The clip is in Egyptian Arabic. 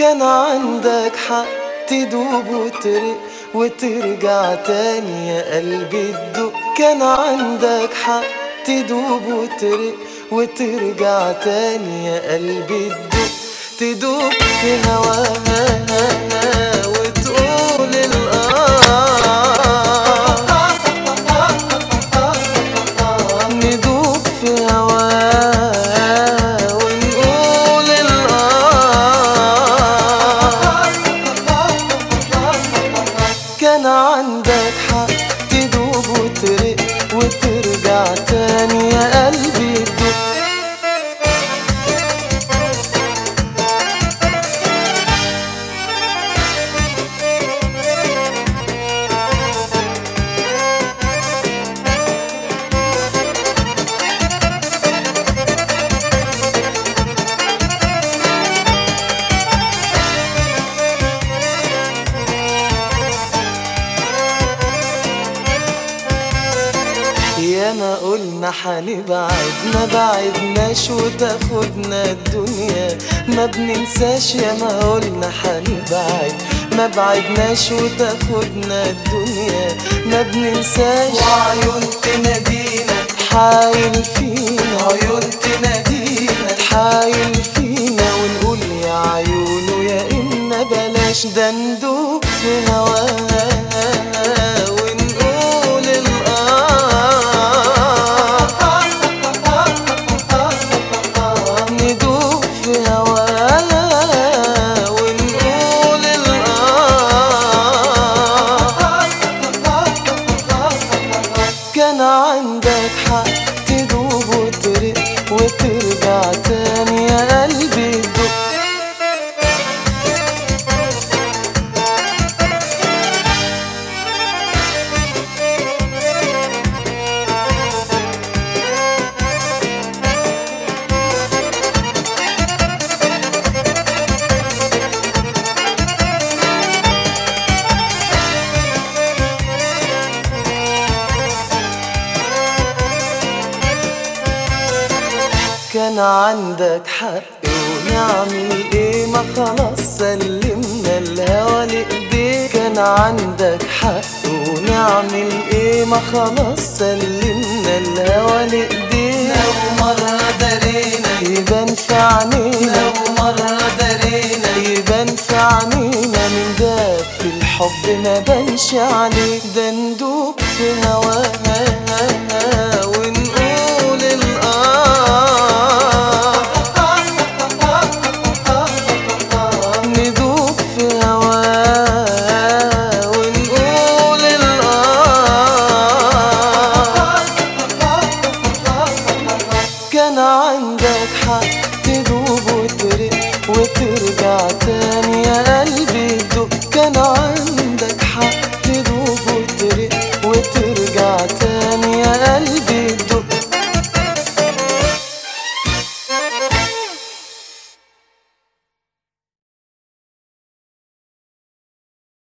كان عندك حق تدوب وترق وترجع تاني يا قلبي تدق كان عندك حق تدوب وترق وترجع تاني يا قلبي تدق تدوب في هواها وتقول الآه ندوب في هواها ونقول الآه كان عندك حق تدوب وترق وترجع تاني يا قلبي تدق يا ما قلنا حنبعد ما بعدناش وتاخدنا الدنيا ما بننساش يا ما قلنا حنبعد ما بعدناش وتاخدنا الدنيا ما بننساش وعيون تنادينا تحايل فينا عيون تنادينا تحايل فينا ونقول يا عيون يا إما بلاش ده ندوب في هواها ونقول الآه ندوب في هواها ونقول الآه كان عندك حق تدوب وترق وترجع تاني يا قلبي تدق كان عندك حق ونعمل ايه ما خلاص سلمنا الهوى لايديك كان عندك حق ونعمل ايه ما خلاص سلمنا الهوى لايديك لو مرة درينا يبان في عينينا لو مرة درينا يبان في عينينا من داب في الحب ما بانش عليك ده ندوب في هواها ونقول الآه ندوب في هواها ونقول الآه كان عندك حق تدوب وترق وترجع تاني يا